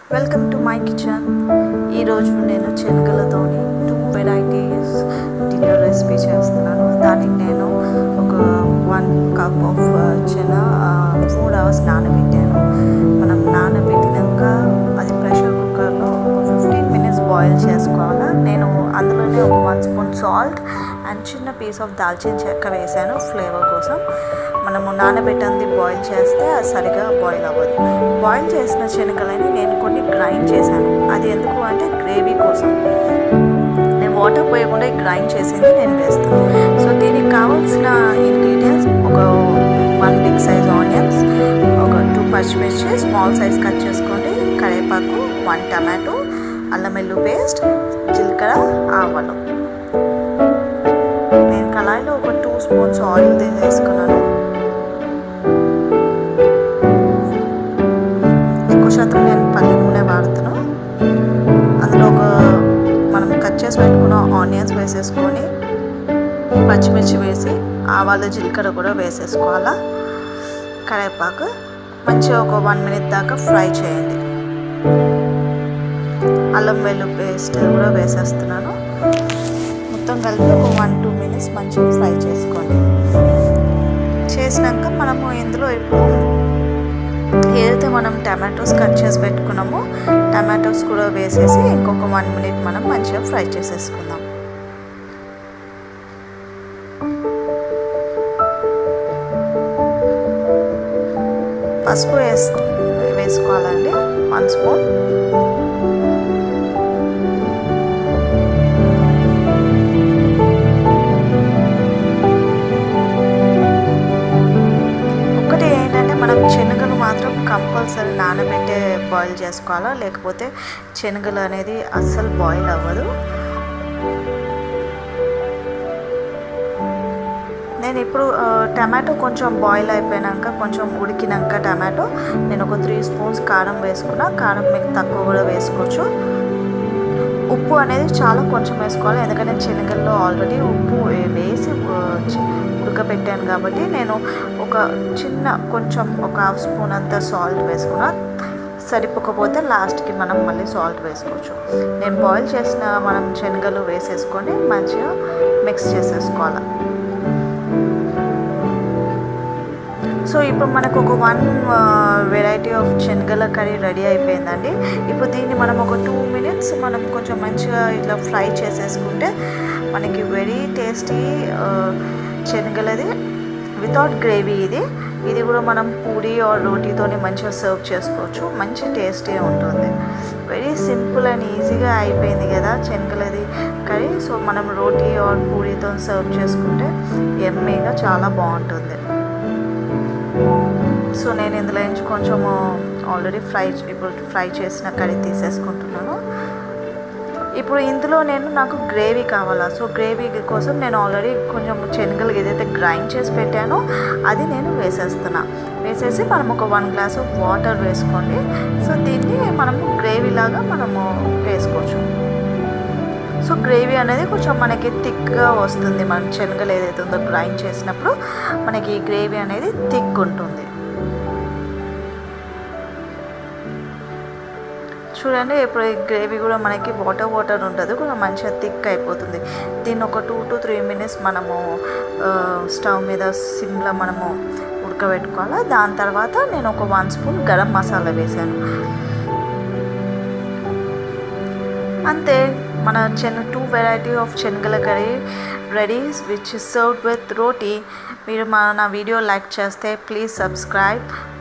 welcome to my kitchen ఈరోజు నేను శనగలతోని టూ వెరైటీస్ డిన్నర్ రెసిపీ చేస్తున్నాను దానికి నేను ఒక one cup of chana four hours నానబెట్టాను మనం నానబెట్టినాక అది ప్రెషర్ కుక్కర్లో ఒక ఫిఫ్టీన్ మినిట్స్ బాయిల్ చేసుకోవాలి నేను అందులోనే ఒక వన్ స్పూన్ సాల్ట్ అండ్ చిన్న పీస్ ఆఫ్ దాల్చిన చెక్క వేసాను ఫ్లేవర్ కోసం మనము నానబెట్టంది బాయిల్ చేస్తే అది సరిగా బాయిల్ అవ్వదు బాయిల్ చేసిన శనగలని నేను కొన్ని గ్రైండ్ చేశాను అది ఎందుకు అంటే గ్రేవీ కోసం నేను వాటర్ పోయకుండా గ్రైండ్ చేసింది నేను వేస్తాను సో దీనికి కావాల్సిన ఇంగ్రీడియంట్స్ ఒక వన్ బిగ్ సైజ్ ఆనియన్స్ ఒక టూ పచ్చిమిర్చి స్మాల్ సైజ్ కట్ చేసుకోండి కరివేపాకు వన్ టమాటో అల్లం వెల్లు పేస్ట్ జీలకర్ర ఆవాలు నేను కళాయిలో ఒక టూ స్పూన్స్ ఆయిల్ వేసుకున్నాను ఎక్కువ శాతం నేను పల్లి నూనె వాడుతున్నాను అందులో ఒక మనం కట్ చేసి పెట్టుకున్న ఆనియన్స్ వేసేసుకొని పచ్చిమిర్చి వేసి ఆవాలు జీలకర్ర కూడా వేసేసుకోవాలా కరివేపాకు మంచిగా ఒక వన్ మినిట్ దాకా ఫ్రై చేయండి అల్లం వెల్లు పేస్ట్ కూడా వేసేస్తున్నాను మొత్తం కలిపి ఒక వన్ టూ మినిట్స్ మంచిగా ఫ్రై చేసుకోండి చేసినాక మనము ఇందులో ఇప్పుడు ఏదైతే మనం టమాటోస్ కట్ చేసి పెట్టుకున్నామో టమాటోస్ కూడా వేసేసి ఇంకొక వన్ మినిట్ మనం మంచిగా ఫ్రై చేసేసుకుందాం పసుపు వేసు వేసుకోవాలండి వన్ స్పూన్ ఒకటి ఏంటంటే మనం శనగలు మాత్రం కంపల్సరీ నానబెట్టే బాయిల్ చేసుకోవాలా లేకపోతే శనగలు అనేది అస్సలు బాయిల్ అవ్వదు నేను ఇప్పుడు టమాటో కొంచెం బాయిల్ అయిపోయినాక కొంచెం ఉడికినాక టమాటో నేను ఒక త్రీ స్పూన్స్ కారం వేసుకున్నా కారం మీకు తక్కువ కూడా వేసుకోవచ్చు ఉప్పు అనేది చాలా కొంచెం వేసుకోవాలి ఎందుకంటే శనగల్లో ఆల్రెడీ ఉప్పు వేసి ఉడకబెట్టాను కాబట్టి నేను ఒక చిన్న కొంచెం ఒక హాఫ్ స్పూన్ అంత సాల్ట్ వేసుకున్నా సరిపోకపోతే లాస్ట్కి మనం మళ్ళీ సాల్ట్ వేసుకోవచ్చు నేను బాయిల్ చేసిన మనం శనగలు వేసేసుకొని మంచిగా మిక్స్ చేసేసుకోవాలి సో ఇప్పుడు మనకు ఒక వన్ వెరైటీ ఆఫ్ శనగల కర్రీ రెడీ అయిపోయిందండి ఇప్పుడు దీన్ని మనం ఒక టూ మినిట్స్ మనం కొంచెం మంచిగా ఇట్లా ఫ్రై చేసేసుకుంటే మనకి వెరీ టేస్టీ శనగలది వితౌట్ గ్రేవీ ఇది ఇది కూడా మనం పూరి ఆర్ రోటీతోని మంచిగా సర్వ్ చేసుకోవచ్చు మంచి టేస్టీ ఉంటుంది వెరీ సింపుల్ అండ్ ఈజీగా అయిపోయింది కదా శనగలది కర్రీ సో మనం రోటీ ఆర్ పూరితో సర్వ్ చేసుకుంటే ఎమ్మీగా చాలా బాగుంటుంది సో నేను ఇందులో నుంచి కొంచెము ఆల్రెడీ ఫ్రై ఇప్పుడు ఫ్రై చేసిన కర్రీ తీసేసుకుంటున్నాను ఇప్పుడు ఇందులో నేను నాకు గ్రేవీ కావాలా సో గ్రేవీ కోసం నేను ఆల్రెడీ కొంచెం శనగలు ఏదైతే గ్రైండ్ చేసి పెట్టానో అది నేను వేసేస్తున్నా వేసేసి మనం ఒక వన్ గ్లాస్ ఆఫ్ వాటర్ వేసుకోండి సో దీన్ని మనము గ్రేవీ లాగా మనము వేసుకోవచ్చు సో గ్రేవీ అనేది కొంచెం మనకి థిక్గా వస్తుంది మనం శనగలు ఏదైతే ఉందో గ్రైండ్ చేసినప్పుడు మనకి గ్రేవీ అనేది థిక్ ఉంటుంది చూడండి ఇప్పుడు గ్రేవీ కూడా మనకి వాటర్ వాటర్ ఉంటుంది కూడా మంచిగా థిక్ అయిపోతుంది దీన్ని ఒక టూ టు త్రీ మినిట్స్ మనము స్టవ్ మీద సిమ్లో మనము ఉడకబెట్టుకోవాలి దాని తర్వాత నేను ఒక వన్ స్పూన్ గరం మసాలా వేసాను అంతే మన చెన్ టూ వెరైటీ ఆఫ్ శనగల curry ready which is served with roti మీరు మా నా వీడియో లైక్ చేస్తే ప్లీజ్ సబ్స్క్రైబ్